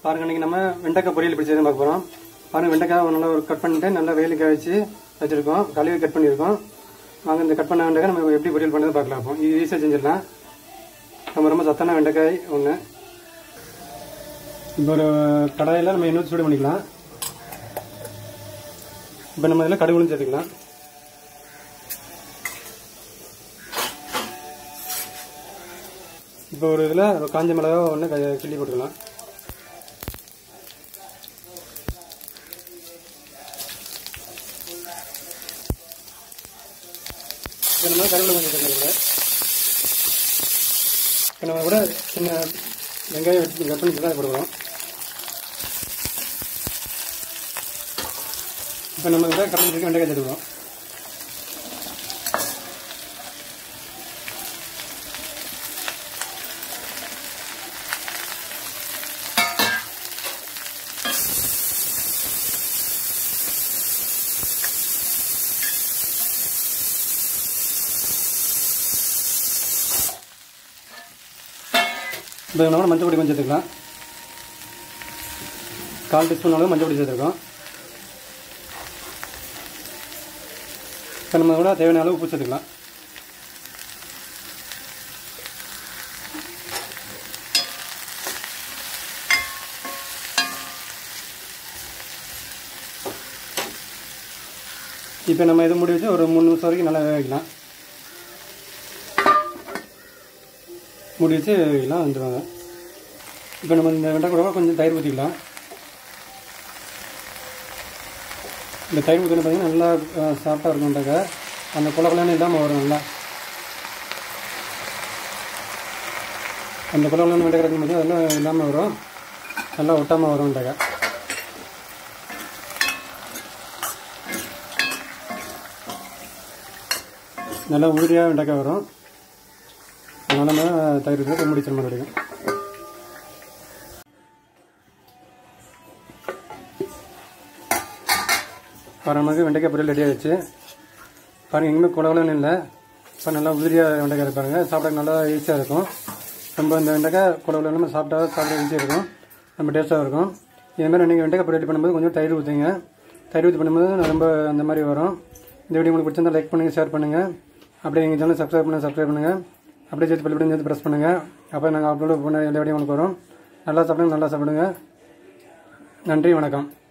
பாருங்க இன்னைக்கு நம்ம வெண்டைக்காய் பொரியல் எப்படி செய்யணும் பார்க்க போறோம் பாருங்க வெண்டைக்காய் நல்லா ஒரு கட் பண்ணிட்டு நல்லா வெயிலுக்கு வச்சு வச்சிருக்கோம் கழுவி கட் பண்ணியிருக்கோம் வாங்க இந்த கட் பண்ண வெண்டைக்காய் நம்ம எப்படி பொரியல் பண்ணுறது பார்க்கலாம் அப்போ இது ஈஸியாக செஞ்சிடலாம் ரொம்ப ரொம்ப சத்தான வெண்டைக்காய் ஒன்று இப்போ ஒரு கடாயில் நம்ம இன்னும் சூடு பண்ணிக்கலாம் இப்போ நம்ம இதில் கடுகுலும் சேர்த்துக்கலாம் இப்போ ஒரு இதில் காஞ்ச மிளகா ஒன்று கிள்ளி போட்டுக்கலாம் இப்போ நம்ம கருவேப்பிலை கொஞ்சம் சேர்த்துக்கலாம் இப்போ நம்ம கூட சின்ன வெங்காயம் வெட்டி கட் பண்ணி தான் போடுவோம் இப்போ நம்ம கூட கட் பண்ணி வெங்காயம் சேர்த்துக்கிறோம் இப்போ நம்ம மஞ்சள் பொடி கொஞ்சம் சேர்த்துக்கலாம் கால் டீஸ்பூன் அளவு மஞ்சள் பொடி சேர்த்துருக்கோம் இப்போ நம்ம கூட தேவையான அளவு உப்பு சேர்த்துக்கலாம் இப்போ நம்ம இது மூடி வச்சு ஒரு மூணு நிமிஷம் வரைக்கும் நல்லா வேக வைக்கலாம் மூடி வச்சு வைக்கலாம் வந்துடுவாங்க இப்போ நம்ம இந்த வெண்டை கூட கொஞ்சம் தயிர் ஊற்றிக்கலாம் இந்த தயிர் ஊற்றின பார்த்தீங்கன்னா நல்லா சாஃப்டாக இருக்கும் வெண்டைக்காய் அந்த குளக்குலன்னு இல்லாமல் வரும் நல்லா அந்த குளக்குலன்னு வெண்டைக்காய் இருக்கும்போது அதெல்லாம் இல்லாமல் வரும் நல்லா ஒட்டாமல் வரும் வெண்டைக்காய் நல்லா உதிரியாக வெண்டைக்காய் வரும் அதனால் நம்ம தயிர் ஊற்றி முடிச்சிட மாதிரி கிடைக்கும் பாருங்க நமக்கு வெண்டைக்காய் பொரியல் ரெடி ஆகிடுச்சு பாருங்கள் எங்கேயுமே குளவலன்னு இல்லை இப்போ நல்லா உதிரியாக வெண்டைக்காய் இருப்பாருங்க சாப்பிட நல்லா ஈஸியாக இருக்கும் ரொம்ப இந்த வெண்டைக்காய் குளவில் நம்ம சாப்பிட்டா சாப்பிட ஈஸியாக இருக்கும் ரொம்ப டேஸ்ட்டாக இருக்கும் இதேமாதிரி நீங்கள் வெண்டைக்காய் பொரியல் பண்ணும்போது கொஞ்சம் தயிர் ஊற்றுங்க தயிர் ஊற்றி பண்ணும்போது ரொம்ப அந்த மாதிரி வரும் இந்த வீடியோ உங்களுக்கு பிடிச்சிருந்தா லைக் பண்ணுங்கள் ஷேர் பண்ணுங்கள் அப்படியே எங்கள் சேனல் சப்ஸ்கிரைப் பண்ணுங்கள் சப்ஸ்கிரைப் பண்ணுங்கள் அப்படியே சேர்த்து பள்ளி சேர்த்து ப்ரெஸ் பண்ணுங்கள் அப்போ நாங்கள் அப்லோட் பண்ண எல்லா வீடியோ உங்களுக்கு வரும் நல்லா சாப்பிடுங்க நல்லா சாப்பிடுங்க நன்றி வணக்கம்